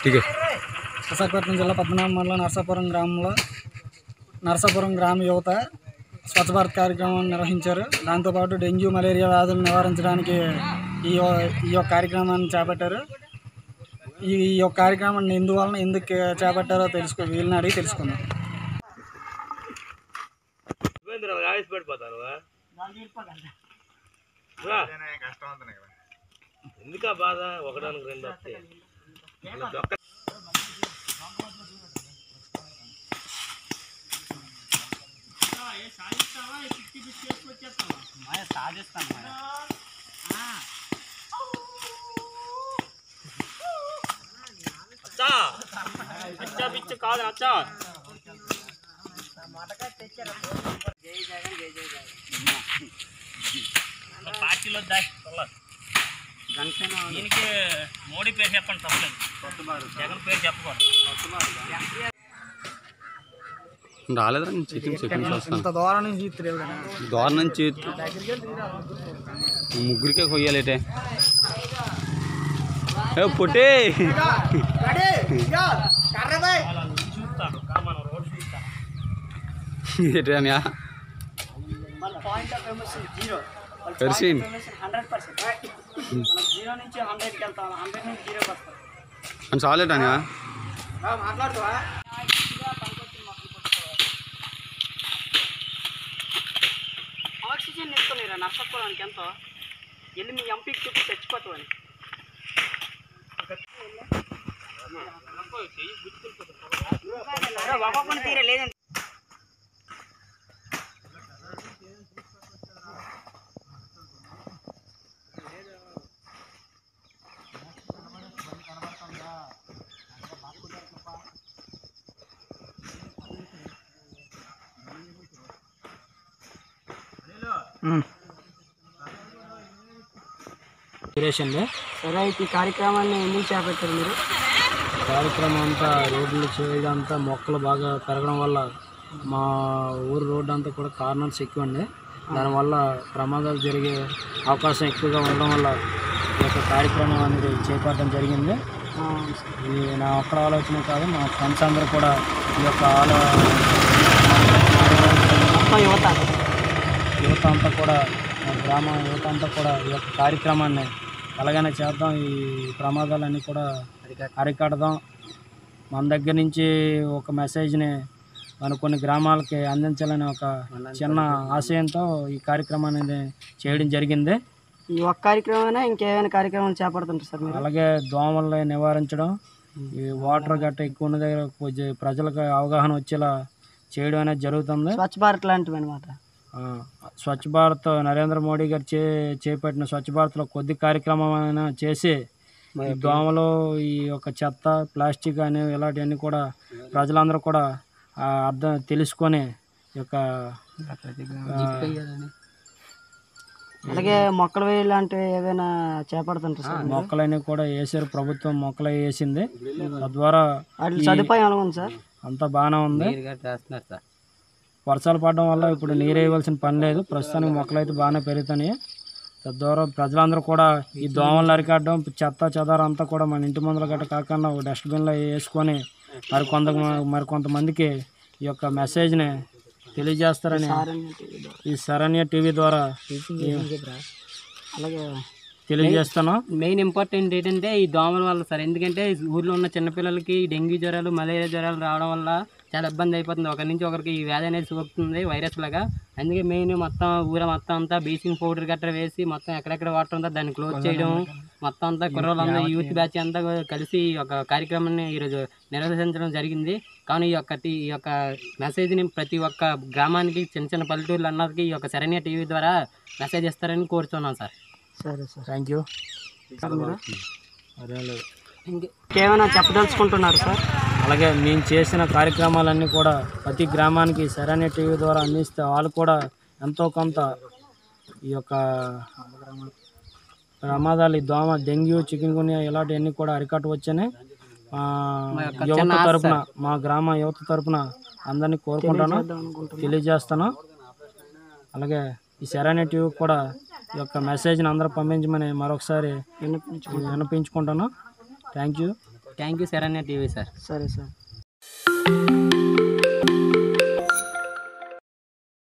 ठीक है విశాఖపట్నం జిల్లా పద్మనాభం మండలం నరసాపురం గ్రామంలో నరసాపురం గ్రామ యువత స్వచ్ఛ భారత్ కార్యక్రమం నిర్వహించారు దాంతోపాటు డెంగ్యూ మలేరియా వ్యాధులు నివారించడానికి ఈ యొ- ఈ యొక్క కార్యక్రమాన్ని చేపట్టారు ఈ ఈ యొక్క కార్యక్రమాన్ని ఎందువలన ఎందుకు చేపట్టారో తెలుసుకో వీళ్ళని అడిగి తెలుసుకుందాం ఎందుకా బాధ ఒకడానికి రెండు వస్తాయి అచ్చా అచ్చా పిచ్చు కాదు అచ్చా పార్టీలో దాచి దీనికి మోడీ పేరు చెప్పండి తప్పలేదు జగన్ పేరు చెప్పకూడదు రాలేదురా నేను చీటింగ్ సెకండ్స్ వస్తాను ఇంత దూరం నుంచి తెలియదు కదా దూరం నుంచి ముగ్గురికే కొయ్యాలేటే ఏ పొట్టే చూస్తాను కానీ మనం రోడ్ చూస్తాను ఏంటా point of emotion zero percent hundred percent zero నుంచి హండ్రెడ్కి వెళ్తాం హండ్రెడ్ నుంచి జీరోకి వస్తాం అని చాలేటానా మాట్లాడుతావా ఆక్సిజన్ ఇస్తున్నారా నర్సపురానికి ఎంతో వెళ్ళి మీ ఎంపీకి చూపి చచ్చిపోతామని ఒక్కొక్కని తీరే లేదండి సురేష్ అండి సరే అయితే ఈ కార్యక్రమాన్ని ఎందుకు చేపట్టారు మీరు కార్యక్రమం అంతా రోడ్లు చేయడం అంతా మొక్కలు బాగా పెరగడం వల్ల మా ఊరు రోడ్డు అంతా కూడా కార్నర్స్ ఎక్కువ అండి దానివల్ల ప్రమాదాలు జరిగే అవకాశం ఎక్కువగా ఉండడం వల్ల ఈ యొక్క కార్యక్రమం అనేది చేపట్టడం జరిగింది ఇది నా ఒక్కడ ఆలోచన కాదు మా ఫ్రెండ్స్ అందరూ కూడా ఈ యొక్క ఆలో మొత్తం యువత యువత అంతా కూడా మా గ్రామ యువత అంతా కూడా ఈ యొక్క కార్యక్రమాన్ని ఎలాగైనా చేద్దాం ఈ ప్రమాదాలన్నీ కూడా అరికడదాం మన దగ్గర నుంచి ఒక మెసేజ్ని మన కొన్ని గ్రామాలకి అందించాలని ఒక చిన్న ఆశయంతో ఈ కార్యక్రమాన్ని చేయడం జరిగింది ఈ ఒక్క కార్యక్రమమైనా ఇంకేమైనా కార్యక్రమాలు చేపడుతుంటారు సార్ మీరు అలాగే దోమల్ని నివారించడం ఈ వాటర్ గట్ట ఎక్కువ ఉన్న దగ్గర కొంచెం ప్రజలకు అవగాహన వచ్చేలా చేయడం అనేది జరుగుతుంది స్వచ్ఛ భారత్ లాంటివి అనమాట ఆ, స్వచ్ఛ భారత్ నరేంద్ర మోడీ గారు చే చేపట్టిన స్వచ్ఛ భారత్లో కొద్ది కార్యక్రమం అయినా చేసి ఈ దోమలు ఈ యొక్క చెత్త ప్లాస్టిక్ అనేవి ఇలాంటివన్నీ కూడా ప్రజలందరూ కూడా ఆ అర్థం తెలుసుకొని ఈ యొక్క ఆ, అలాగే మొక్కలు వేయ లాంటివి ఏవైనా చేపడుతుంటారు సార్ మొక్కలన్నీ కూడా వేసారు ప్రభుత్వం మొక్కలు వేసింది తద్వారా వాటి సదుపాయం ఎలా ఉంది సార్ అంతా బాగానే ఉంది వర్షాలు పడడం వల్ల ఇప్పుడు నీరు వేయవలసిన పని లేదు ప్రస్తుతానికి మొక్కలు అయితే బాగానే పెరుగుతున్నాయి తద్వారా ప్రజలందరూ కూడా ఈ దోమలు అరికట్టడం చెత్త చెదారం అంతా కూడా మన ఇంటి ముందర గట్ట కాకుండా ఒక డస్ట్బిన్లో వేసుకొని మరి కొంత మరి కొంతమందికి ఈ యొక్క మెసేజ్ని తెలియజేస్తారని ఈ శరణ్య టీవీ ద్వారా అలాగే తెలియజేస్తాను మెయిన్ ఇంపార్టెంట్ ఏంటంటే ఈ దోమల వల్ల సార్ ఎందుకంటే ఊర్లో ఉన్న చిన్నపిల్లలకి డెంగ్యూ జ్వరాలు మలేరియా జ్వరాలు రావడం వల్ల చాలా ఇబ్బంది అయిపోతుంది ఒకరి నుంచి ఒకరికి ఈ వ్యాధి అనేది సోకుతుంది వైరస్ లాగా అందుకే మెయిన్ మొత్తం ఊర మొత్తం అంతా బ్లీచింగ్ పౌడర్ గట్రా వేసి మొత్తం ఎక్కడెక్కడ వాటర్ ఉందో దాన్ని క్లోజ్ చేయడం మొత్తం అంతా కుర్రోళ్ళందరూ యూత్ బ్యాచ్ అంతా కలిసి ఈ యొక్క కార్యక్రమాన్ని ఈరోజు నిర్వహించడం జరిగింది కానీ ఈ యొక్క టీ- ఈ యొక్క మెసేజ్ని ప్రతి ఒక్క గ్రామానికి చిన్న చిన్న పల్లెటూర్లు అన్నది ఈ యొక్క శరణ్య టీవీ ద్వారా మెసేజ్ ఇస్తారని కోరుతున్నాం సార్ సరే సార్ థ్యాంక్ యూ ఇంకేమైనా చెప్పదలుచుకుంటున్నారు సార్ అలాగే మేము చేసిన కార్యక్రమాలన్నీ కూడా ప్రతి గ్రామానికి సరైన టీవీ ద్వారా అందిస్తే వాళ్ళు కూడా ఎంతో కొంత ఈ యొక్క ప్రమాదాలు ఈ దోమ డెంగ్యూ చికెన్ గున్యా ఇలాంటివన్నీ కూడా అరికట్టవచ్చని ఆ, యువత తరపున మా గ్రామ యువత తరపున అందరినీ కోరుకుంటాను తెలియజేస్తాను అలాగే ఈ సరైన టీవీ కూడా ఈ యొక్క మెసేజ్ని అందరూ పంపించమని మరొకసారి వినిపించుకుంటాను thank you thank you Saranya TV sir సరే సార్